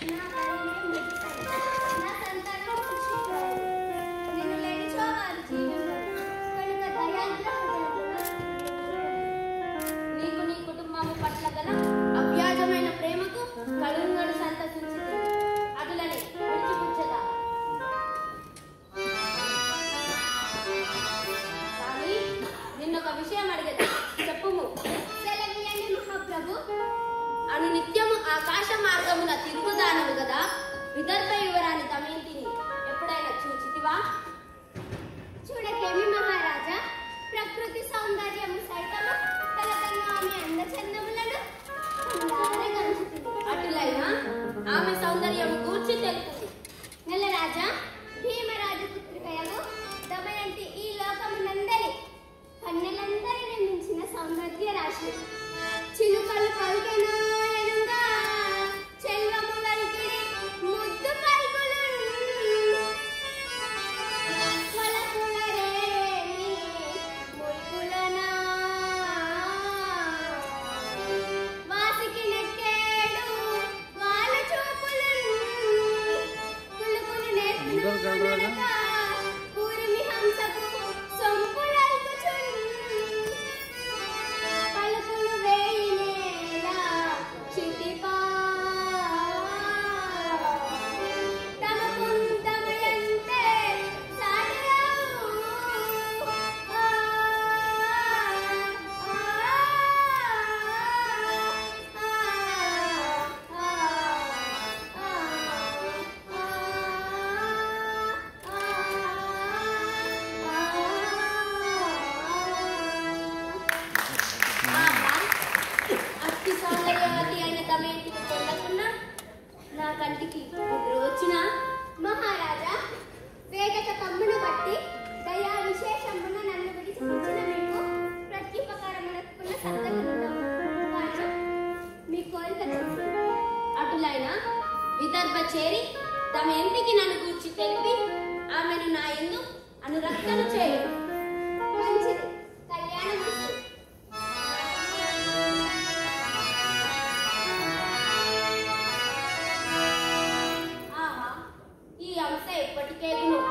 నా కరుణే ముగిసెను. నా సంతానం సుశీలాయెను. నిన్ను లేనిచో వారు జీవింపరు. కనుక దయాద్ర హృదయమున నీకు నీ కుటుంబము పట్ల గల అవ్యాజమైన ప్రేమకు కడుంగడు సంతసించింది అటులని విడిచిపుచ్చదా కానీ నిన్నొక విషయం అడిగేది చెప్పుము సెలవీయండి మహాప్రభు అను నిత్యము ఆకాశ మార్గమున తిరుగుదానవు కదా విదర్భ యువరాని తమేంటిని ఎప్పుడైనా చూచితివా చూడకేమి మహారాజా ప్రకృతి సౌందర్యము సైతము తలకన్నా ఆమె అందచందములను కనులార గంచుతుంది. అటులైనా ఆమె సౌందర్యం గూర్చి తెలుపుతుంది నెలరాజా భీమరాజు పుత్రికయగు దమయంతి ఈ లోకమునందరి కన్నెలందరిని మించిన సౌందర్య రాశి చిలుకలు పలుకెనాయనుగా చెల్వము వెల్కిడి ముద్దు పలుకులు వలపులరేని ముల్కులనా వాసికి నెక్కేడు వాళ్ళ చూపులు పులుకులు నేర్పును కూరిమి హంసకు సొంపులల్కుచున్ పలుకులు వేయినేలా చిటిపా తమ కుంతమయంతే సాటిరావు ఆ, ఆహా, అతి సౌందర్యవతి అయిన తమేంటిని పొందకున్నా నా కంటికి నిద్ర మహారాజా వేగక కమ్మును బట్టి దయా విశేషమున నన్ను విడిచిపుచ్చిన మీకు ప్రత్యుపకారమునకున్న సంతకముందాం కానీ మీ కోరిక తెలుసు అటులైన విదర్భ చేరి తమ ఇంటికి నన్ను గూర్చి తెలిపి ఆమెను నా ఎందు అనురక్తను చేయు మంచిది కళ్యాణం ఆహా ఈ అంశ ఎప్పటికే విను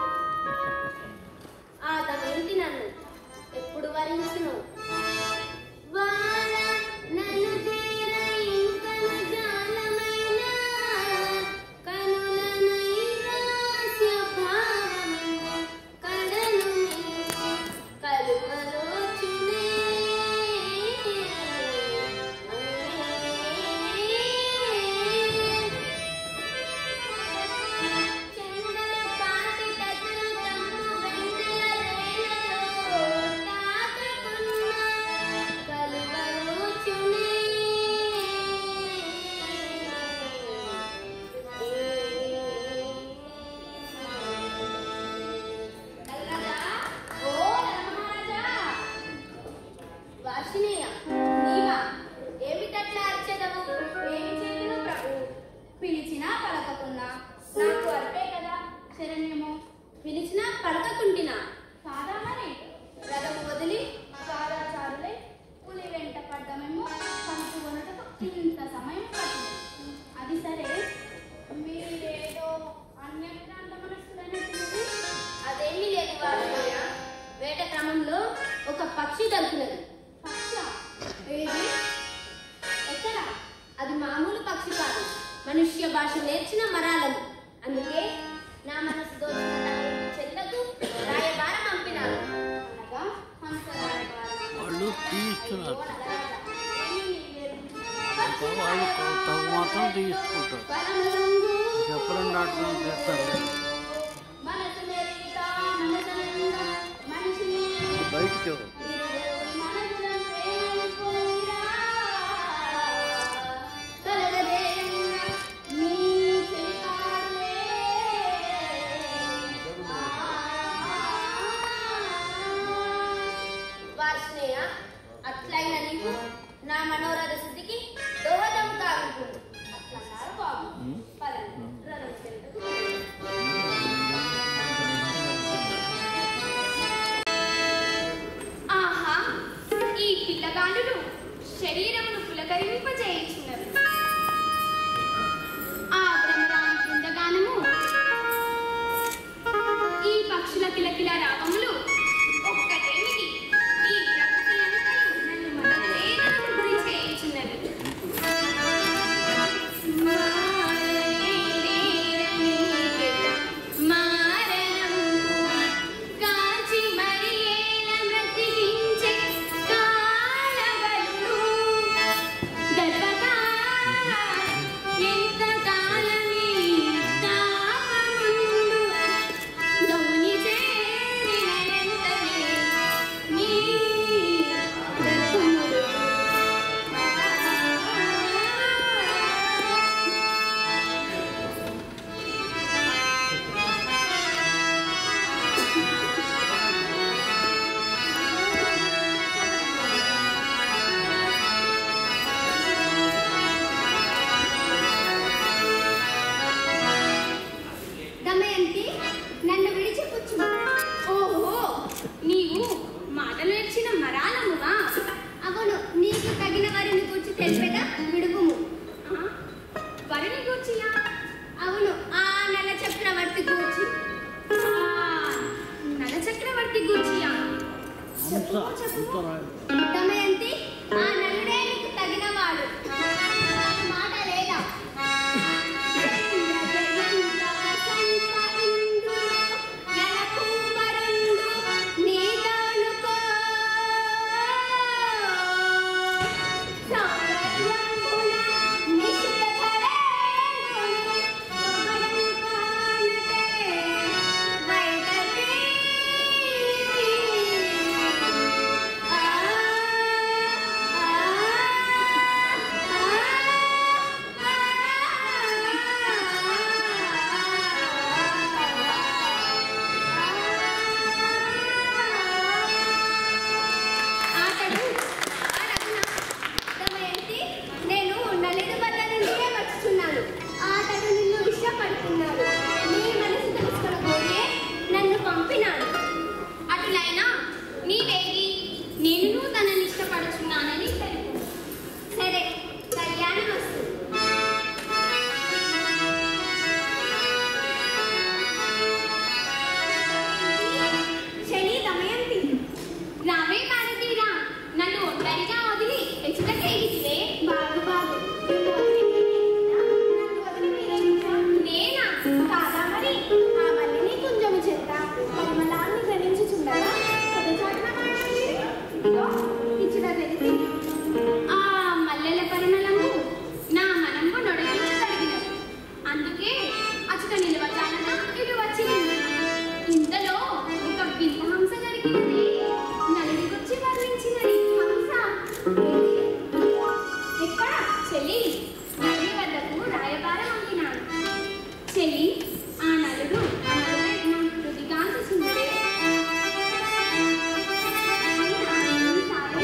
ఆ తమ ఇంటి నన్ను ఎప్పుడు వరించును వాన నన్ను తీర ఇంకను జాలమైన కనుల నైరాస్య భావము కడను మించి కలువలోచునే. చెండల పాటి తగులు తమ్ము వెన్నెల రేణలో తాకుకున్న కలువలోచునే. నల్లరాజా, ఓ నరమహారాజా. వార్షిణేయ, నీవా? ఏమిటట్లా అర్చెదవు? ఏమి చేయును ప్రభు? పిలిచినా పలకకున్నా నాకు అర్పే కదా శరణ్యము పిలిచినా పలకకుంటినా కాదా మరి రథము వదిలి పాదాచారులే పులి వెంట పడ్డమేమో పంపుకొనుటకు ఇంత సమయం పట్టింది అది సరే మీరేదో అన్యప్రాంత మనస్సులైనట్టుంది అదేమీ లేదు వార్షిణేయ వేట క్రమంలో ఒక పక్షి దొరికినది పక్ష ఏది ఎక్కడ అది మామూలు పక్షి కాదు మనుష్య భాష నేర్చిన మరాలము అందుకే నా మనసు దోచిన తన చెల్లకు రాయబారం పంపినాను అనగా హంస రాయబారం వాళ్ళు తీస్తున్నారు ఏమీ లేదు. వాళ్ళు తగు మాత్రం తీసుకుంటారు పరమరంగు చెప్పడం నాటకం చేస్తారు మనసు మెరిగితా మనసనంగా మనిషిని బయటికి అట్లయిన నీవు నా మనోరథ స్థితికి దోహదం కానుకుంటు అట్లన్నారు బాబు పదండి రథం చెంతకు ఆహా ఈ పిల్లగాండులు శరీరమును పులకరింపజేయించున్నవి ఆ బ్రహ్మ తెలిపెదా విడుగుము ఆ, వరుని గూర్చియా అవును ఆ నెల చక్రవర్తి గూర్చి ఆ, నల చక్రవర్తి గూర్చియా హంస ఉత్తరాయణ దమయంతి ఆ నలుడే నీకు తగినవాడు నాకు మాట లేదా జయంత వసంత ఇంద్రుడు నెలకుమరుండు నీదానుకో. సౌందర్యంబున నిశిత ధరేంద్రుని పొగడంగానుటే వైదతి. ఆ ఆటలు ఆడకునా దమయంతి నేను నలుడు వద్ద నుండియే వచ్చుచున్నాను ఆటలు నిన్ను ఇష్టపడుతున్నాడు నీ మనసు తెలుసుకొనబోయే నన్ను పంపినాడు అటులైనా నీవేగి నేను తనని ఇష్టపడుచున్నానని తెలుపు సరే కళ్యాణం వస్తుంది శని దమయంతి రావే భారతీరా నన్ను ఒంటరిగా వదిలి ఎచ్చుటకేగితివే బాగు బాగు నిన్ను వదిలి నేనేనా? నన్ను వదిలి మీరేనా? నేనా కాదా మరి ఆ మల్లిని కుంజము చేత పరిమళాన్ని గ్రహించుచుండగా పొదచాటున మాట్లాడి ఇదిగో ఇచ్చిన తెలిసి ఆ మల్లెల పరిమళము నా మనంబు నొడగించి కడిగినది అందుకే అచట నిలవచాలన ఇటు వచ్చింది ఇంతలో ఒక వింత హంస జరిగినది నలుడికొచ్చి వర్ణించినది హంస ఎక్కడ చెల్లి నలుడి వద్దకు రాయబారం పంపినాడు చెల్లి ఆ నలుడు ఆ నలుడు నా హృదిగాంత సుందరే అయినా ఈ సాయం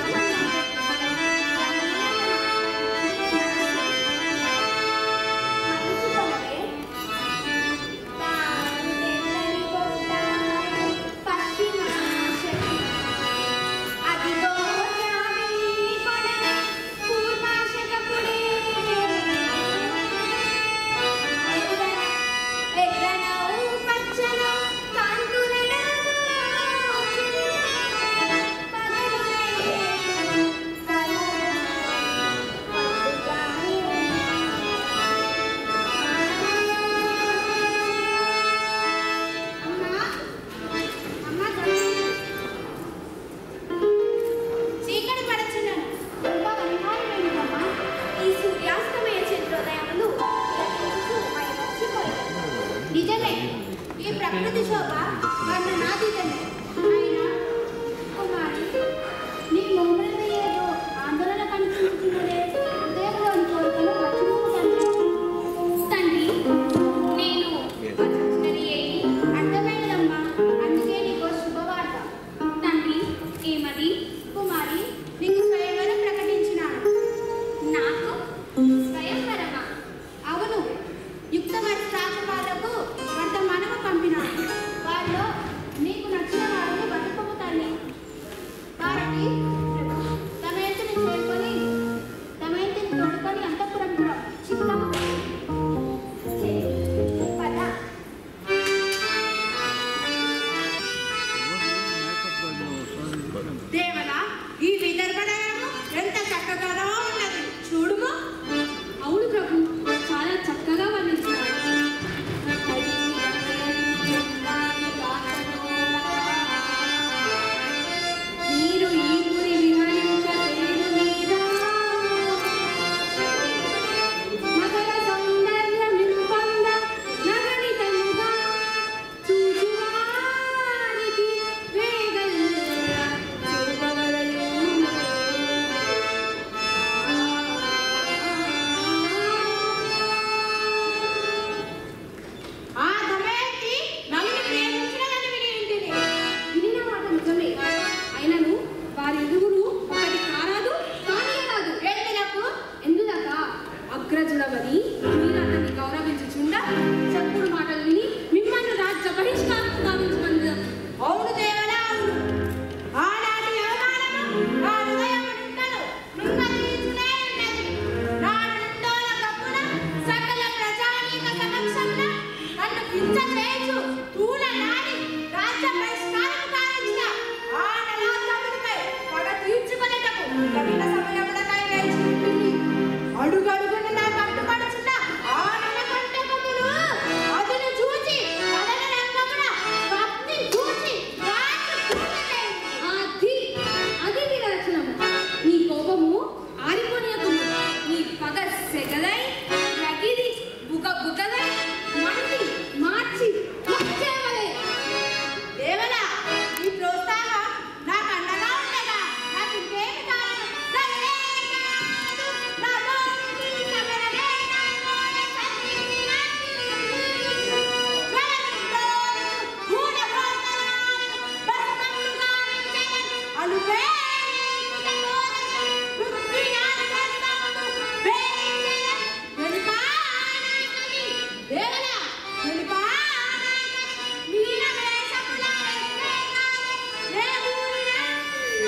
కఠిన సమయములకై వేచి ఉంటుంది. అడుగడుగున నా పట్టుబడుచున్న ఆ నరకంటకములు అతను చూచి కదల రంగమున భక్తి చూచి రాజు అది అది నీ లక్షణము నీ కోపము ఆరిపోనీయకుము నీ పగ సెగలై రగిలి బుగ బుగలై మండి మార్చి ముచ్చేవలే దేవలా ఈ ప్రోత్సాహం నాకు అండగా ఉండగా నాకు ఇంకేమి కాదు నన్నే కాదు, నా తోటి సమరమే నాలోనే సంధించినట్టు. వెలంతో గూఢ భ్రమరాలు భస్మము గావించెదన్. అలుపే నీకుటతోనని పృథ్వీనాథస్థంబు వేయించెదన్. వెనుకానాకని దేవలా, వెనుకానాకని వీర వేషముల వెంట్రేగాలే రేగులన్.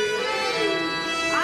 ఆ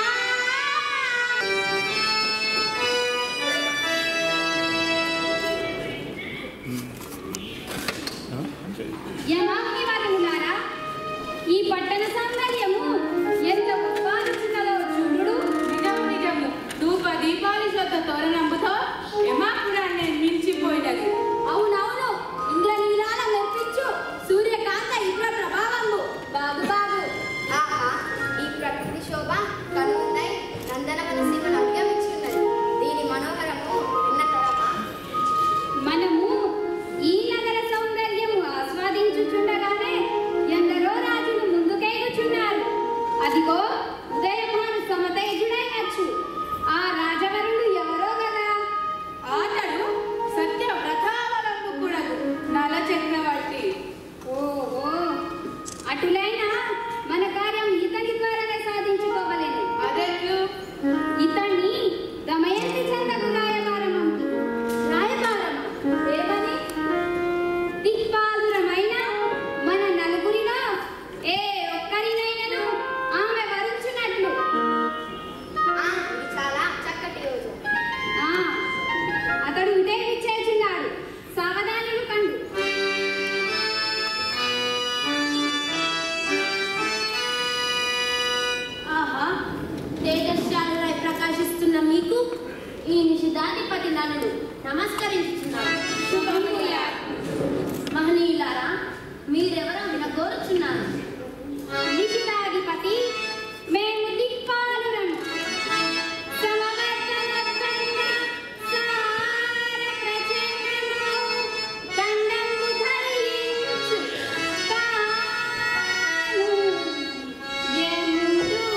యమాగ్ని వారములారా ఈ పట్టణ సౌందర్యము ఎంత ఉత్పాదించినదో చూడు నిజము నిజము ధూప దీపాలిశోత తోరణంబుతో యమాపురాన్ని మించిపోయినది అవునవును ఇంద్ర నీలాల మెప్పించు సూర్యకాంత ఇంద్ర ప్రభావము బాగు బాగు ఆహా ఈ ప్రకృతి శోభ కనుందై నందనవన సీమను అధిగమించున్నది దీని మనోహరము ఉన్నతరమా మనము ఈ నగర సౌందర్యము ఆస్వాదించుచుండగానే ఎందరో రాజులు ముందుకేగుచున్నారు అదిగో ఉదయభాను సమతేజుడైనచ్చు ఆ రాజవరుడు ఎవరో కదా అతడు సత్య వ్రతావలంబుకుడగు నల చక్రవర్తి ఓహో అటులైనా మన కార్యం ఇతని ద్వారానే సాధించుకోవలేను అదెట్లు ఇతన్ని దమయంతి చెందకు రాయబారం రాయబారం ఏమని దిక్పాలురమైన మన నలుగురిలో ఏ ఒక్కరినైనను ఆమె వరించున్నట్లు ఆ, ఇది చాలా చక్కటి రోజు ఆ, అతడు ఇదే విచ్చేచున్నాడు సావధానులు కండు ఆహా తేజస్శాలులై ప్రకాశిస్తున్న మీకు ఈ నిషిదాధిపతి నన్ను నమస్కరించుచున్నాను శుభముయ్యా. మహనీయులారా మీరెవరో వినగోరుచున్నాను నిషితాధిపతి మేము దిక్పాలురము సమవర్తనోత్పన్న సార ప్రచండము దండము ధరించు తాను ఎందు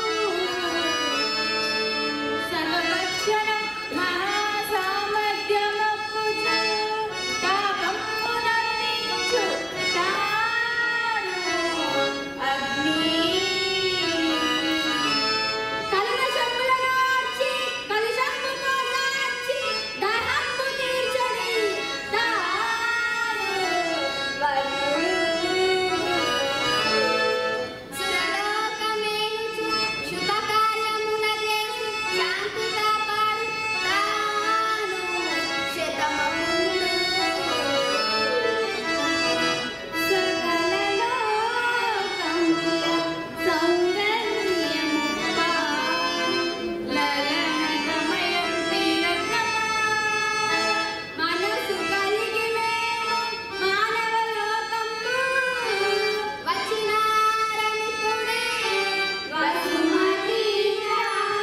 సర్వలక్షణ మహాసామర్థ్యమప్పుచు తాపమునందించు తాను అగ్ని కలుషములనార్చి, కలుషము పోగార్చి, దాహంబు తీర్చుడి, తాను సురలోకమేలుచు శుభకార్యముల చేసి శాంతి కాపాడు తాను శతమములు సకలలోకముల సౌందర్యముప్ప, లలనమయంతి రత్నమా మనసు కలిగి మేము మానవలోకంబు వచ్చినారమిప్పుడే వసుమతిగా.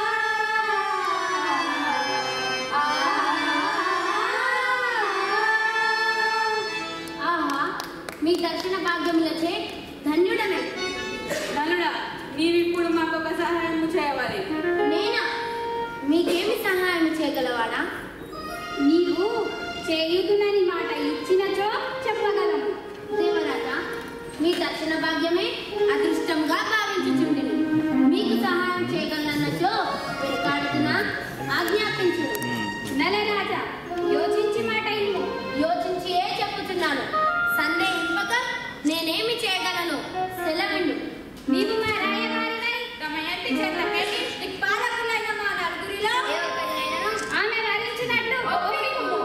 ఆహా మీ దర్శన భాగ్యములచే ధన్యుడమే ధనుడా నీవిప్పుడు మాకు ఒక సహాయం చేయవాలి నేనా మీకేమి సహాయం చేయగలవాడా నీవు చేయుదునని మాట ఇచ్చినచో చెప్పగలము దేవరాజా మీ దర్శన భాగ్యమే అదృష్టంగా భావించుచుండిని మీకు సహాయం చేయగలనచో వెనుకాడుతున్నా ఆజ్ఞాపించు నలరాజా యోచించి మాట ఇల్లు యోచించి ఏ చెప్పుచున్నాను సందేహింపక నేనేమి చేయగలను సెలవిండు నీవు మా రాయబారివై దమయంతి చేతకెళ్ళి దిక్పాలకులైన మా నలుగురిలో ఏ ఒక్కరినైనాను ఆమె వరించినట్లు ఒప్పుకుము.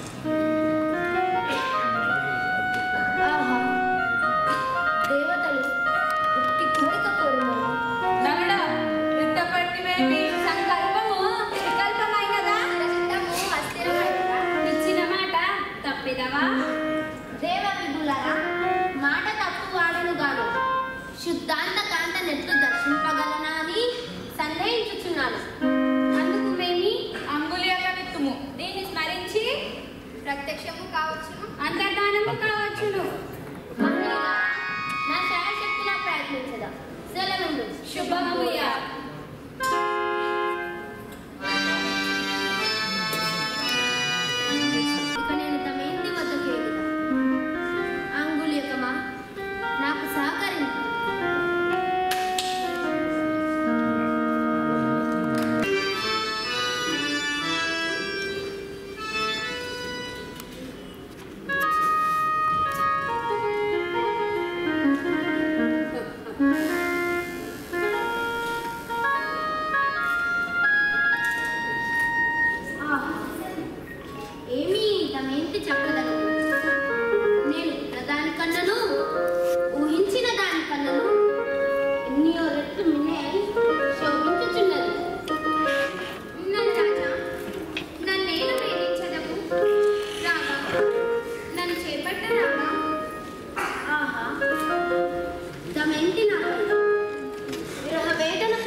ఆహా దేవతలు పుట్టి కోరిక కోరున్నారు నలుడా పెద్ద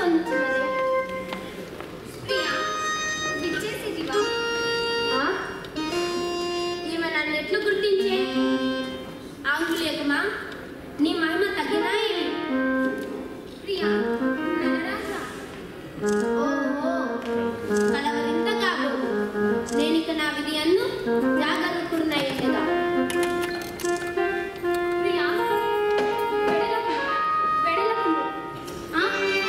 కొంచెమదే ప్రియా విచ్చేసిదివా ఆ? ఈమె నన్ను ఎట్లు గుర్తించే ఆంగులేకమా నీ మహిమ తగ్గినా ఏమి ప్రియా నలరాజా ఓహో కలవరింత కాబోదు నేనిక నా విధి అన్ను జాగరూకుడునయ్యుండగా ప్రియా వెడలకు వెడలకు ఆ?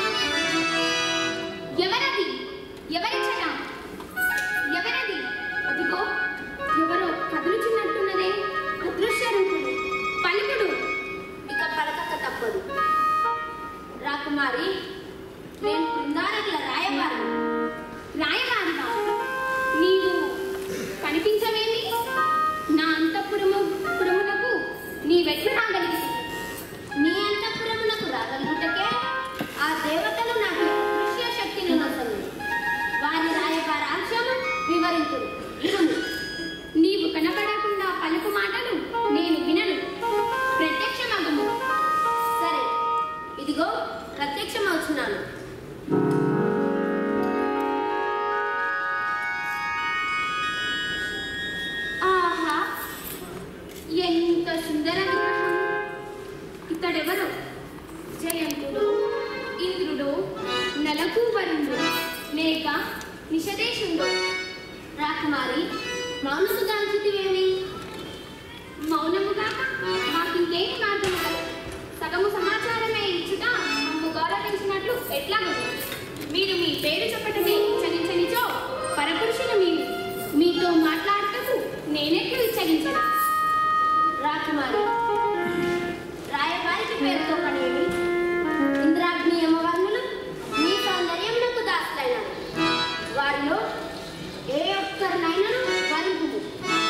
ఎవరది ఎవరిచ్చట ఎవరది అదిగో ఎవరో కదులుచున్నట్టున్నదే అదృశ్య రూపుడు పలుకుడు ఇక పలకక తప్పదు రాకుమారి నేను బృందారకుల రాయబారు రాయబారిగా నీవు కనిపించవేమి నా అంతఃపురము పురములకు నీవెట్లు రాగలిగింది నీ అంతఃపురమునకు రాగలుగుటకే ఆ దేవతలు నాకు దృశ్య శక్తిని నొసలు వారి రాయబార అంశము వివరించుడు ఇరుము నీవు కనపడకుండా పలుకు మాటలు నేను వినను ప్రత్యక్షమగము సరే ఇదిగో ప్రత్యక్షమవుతున్నాను ఆహా ఎంత సుందర విగ్రహం ఇతడెవరు జయంతుడు ఇంద్రుడు నలకు వరుణుడు లేక నిషదేశుడు రాకుమారి మౌనము దాల్చితివేమి మౌనముగా మాకింకేమి మార్గము కలదు సగము సమాచారమే ఇచ్చుట మమ్ము గౌరవించినట్లు ఎట్లా మీరు మీ పేరు చెప్పటమే ఇచ్చగించనిచో పరపురుషులు మీరు మీతో మాట్లాడటకు నేనెట్లు ఇచ్చగించను రాకుమారి రాయబారికి పేరుతో పడేవి ఇంద్రాగ్ని యమవర్ణులు నీ సౌందర్యమునకు దాసులైనారు వారిలో ఏ ఒక్కరినైనా వరింపు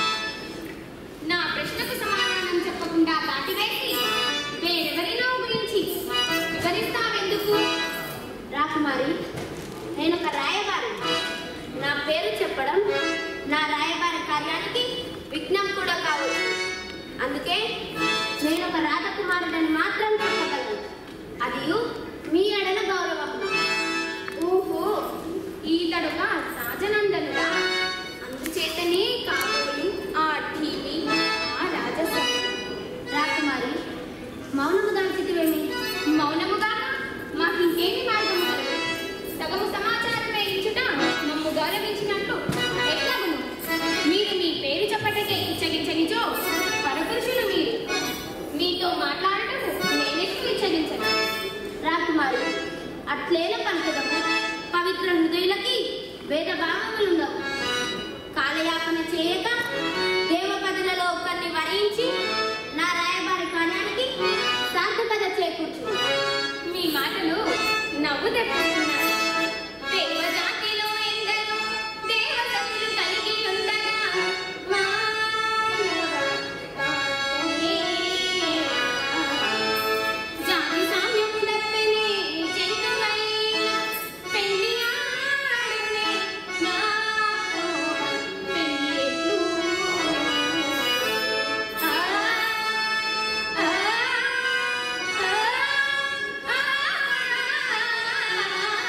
నా ప్రశ్నకు సమాధానం చెప్పకుండా దాటివేసి వేరెవరినో గురించి వివరిస్తావెందుకు రాకుమారి నేను ఒక రాయబారి నా పేరు చెప్పడం నా రాయబారి కార్యానికి విఘ్నం కూడా కావచ్చు అందుకే నేను ఒక రాజకుమారుడని మాత్రం చెప్పగలను అది మీ ఎడల గౌరవం ఓహో ఈతడుగా రాజనందనుడా అందుచేతనే కాబోలు ఆ టీవీ ఆ రాజసం రాకుమారి మౌనము దాల్చితివేమి మౌనముగా మాకింకేమి మార్గము కలదు సగము సమాచారమే ఇచ్చుట మమ్ము గౌరవించినట్లు ఎట్లాగును మీరు మీ పేరు చెప్పటకే ఇచ్చగించనిచో పరపురుషులు మీరు మీతో మాట్లాడటకు నేనెక్కువ ఇచ్చగించను రాకుమారి అట్లేల పలుకుదము పవిత్ర హృదయులకి వేద భావములుండవు కాలయాపన చేయక దేవపదులలో ఒకరిని వరించి నా రాయబారి కార్యానికి సార్థకత చేకూర్చు మీ మాటలు నవ్వు తెప్పిస్తున్నాయి దేవజాతిలో ఎందరో దేవతలు కలిగి ఉండగా జాతి సామ్యము తప్పిని జంతువై పెళ్లి ఆడునే నా పెళ్లి ఎట్లు ఆ ఆ ఆ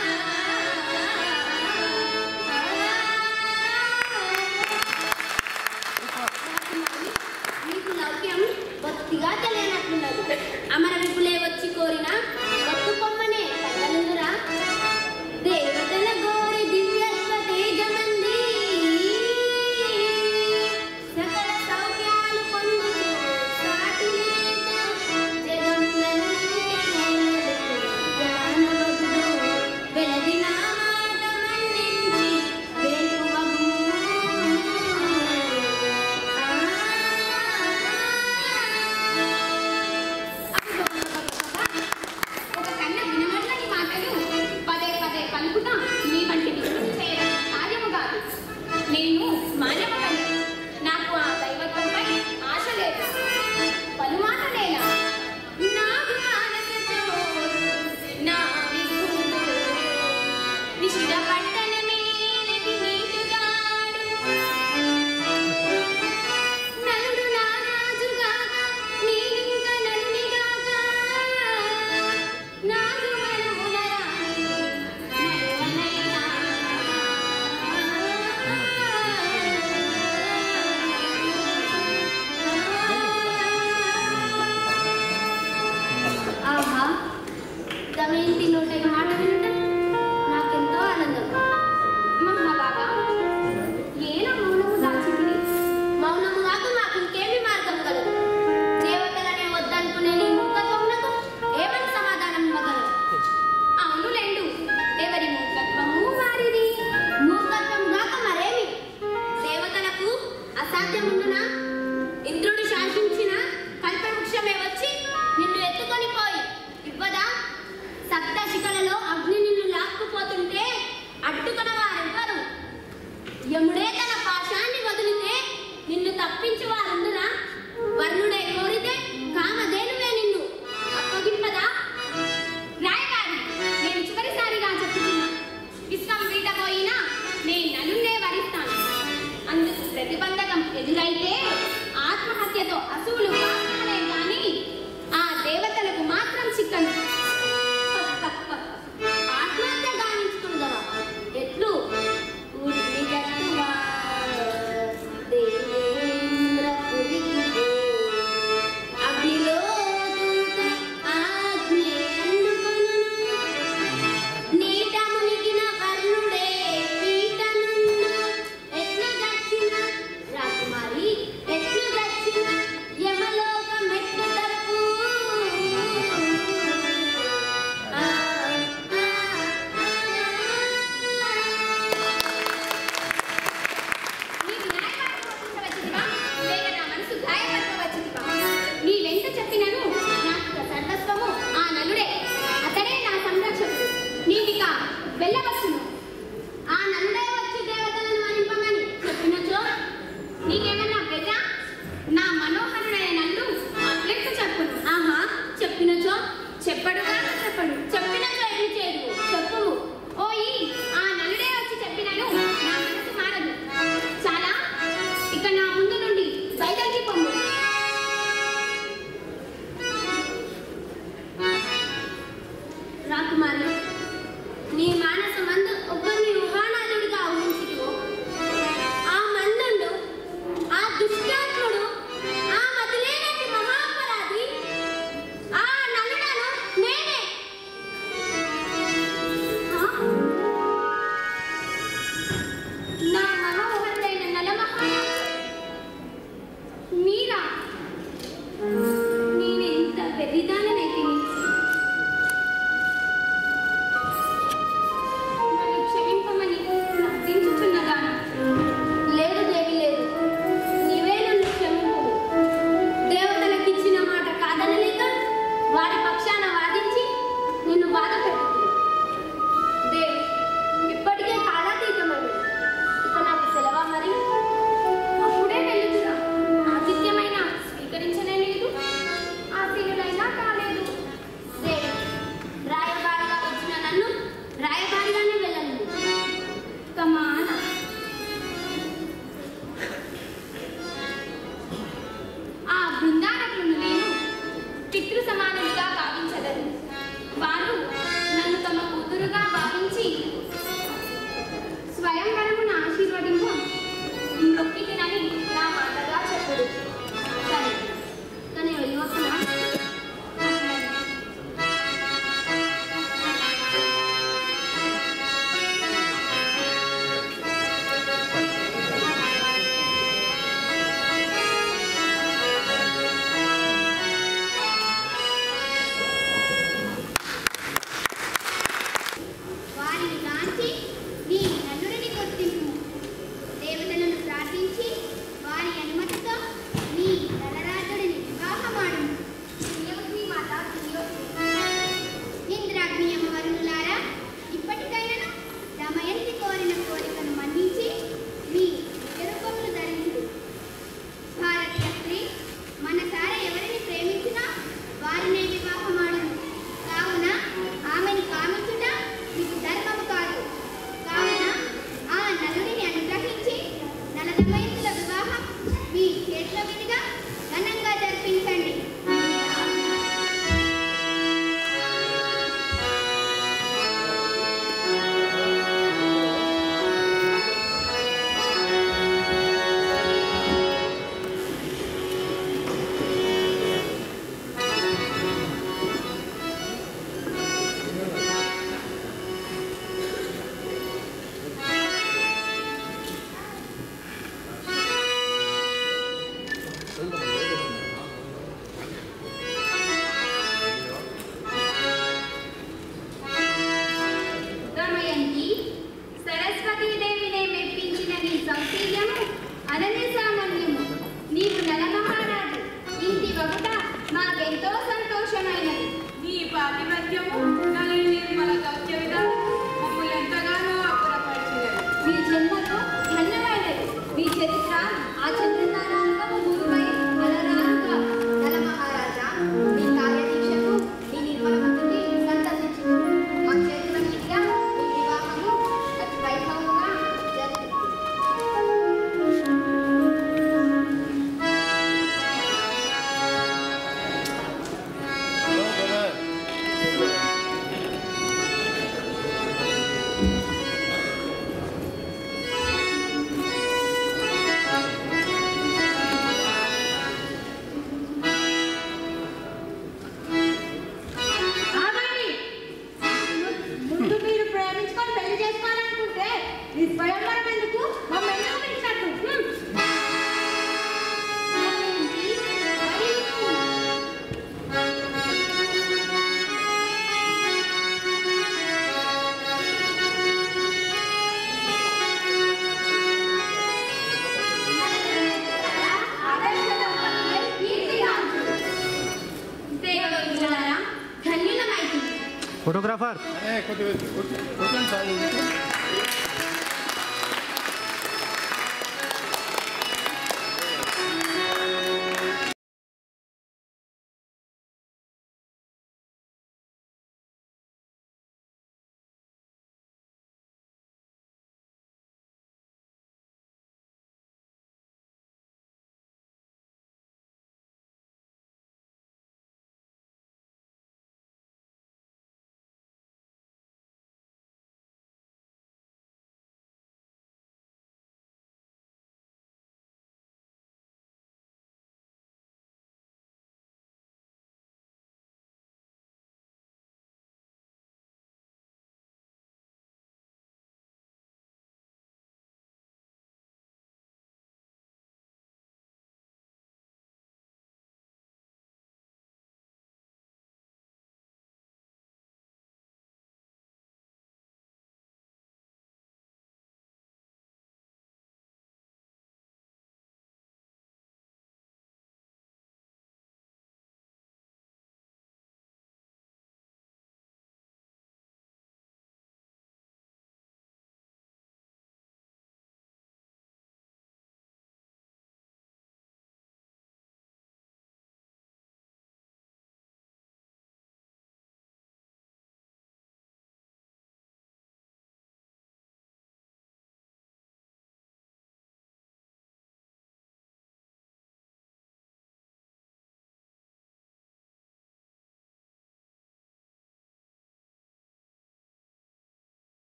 నోట ఈ మాట వినుట నాకెంతో ఆనందం మహాబాగా ఏనా మౌనము దాచితివి మౌనము కాక మాకు ఇంకేమి మార్గం కలదు దేవతలనే వద్దనుకునే నీ మూర్ఖత్వమునకు ఏమని సమాధానం ఇవ్వగలరు అవునులేండు ఎవరి మూర్ఖత్వము వారిది మూర్ఖత్వం కాక మరేమి దేవతలకు అసాధ్యముండునా ఇంద్రుడు శాసించిన కల్పవృక్షమే వచ్చి నిన్ను ఎత్తుకొని పోయి ఇవ్వదా సప్త శిఖలలో అగ్ని నిన్ను లాక్కుపోతుంటే అడ్డుకొన వారెవ్వరు యముడే తన పాశాన్ని వదిలితే నిన్ను తప్పించి వారుండునా వర్ణుడే కోరితే కామధేనువే నిన్ను అప్పగింపదా రాయబారి నేను చివరిసారిగా చెప్తున్నా విశ్వం వీడబోయినా నేను నలున్నే వరిస్తాను అందుకు ప్రతిబంధకం ఎదురైతే ఆత్మహత్యతో అసువులు కాస్తానే గాని ఆ దేవతలకు మాత్రం చిక్కను ఆత్మహత్య గావించుకున్నదవా ఎట్లు ఉడిని గట్టువా దేవేంద్ర పురికి పో. అగ్నిలో దూత ఆజ్ఞ అందుకొనును. నీట మునిగిన వర్ణుడే పీటనందు ఎట్లు దచ్చిన రాకుమారి ఎట్లు దచ్చిన యమలోకం ఎట్లు తప్పు ఆ, ఆ, నీకు న్యాయవాదం ఒప్పించవచ్చుదివా? లేక నా మనసు గాయపరచవచ్చుదివా? నీ వెంట చెప్పినను నాకు సర్వస్వము ఆ నలుడే అతడే నా సంరక్షకుడు నీవిక వెళ్ళవచ్చును ఆ నందే వచ్చి దేవతలను వరింపమని చెప్పినచో నీకేమన్నా ప్రజ నా మనోహరుడైన నల్లు అట్లెట్లు చెప్పును ఆహా చెప్పినచో చెప్పడుగా చెప్పడు చెప్పినచో ఏమి చేయదు చెప్పుము ఓయి ఆ నలుడే వచ్చి చెప్పినను నా మనసు మారదు చాలా ఇక నా ముందు నుండి బయటకి పొందు రాకుమారి నీ మానసమందు మమ్మల్ని ఎంతగానో అప్పురపరిచినారు మీ జన్మకు ధన్యమైనది మీ చరిత్ర ఆ చంద్రనారాయణ ఊరుపై అలరారుగా నల మహారాజా మీ కార్యదీక్షకు మీ నిర్మల బుద్ధికి సంతసించింది మా చేతుల మీదుగా మీ వివాహము అతి వైభవంగా జరిగింది ఆగండి. ముందు మీరు ప్రేమించుకొని పెళ్లి చేసుకోవాలనుకుంటే ఈ స్వయంవరం ఎందుకు మమ్మల్ని ఎందుకు పిలిచినట్టు హ్మ్. ధన్యులమైతుంది ఫోటోగ్రాఫర్ అనే కొద్దిగా కూర్చోండి సార్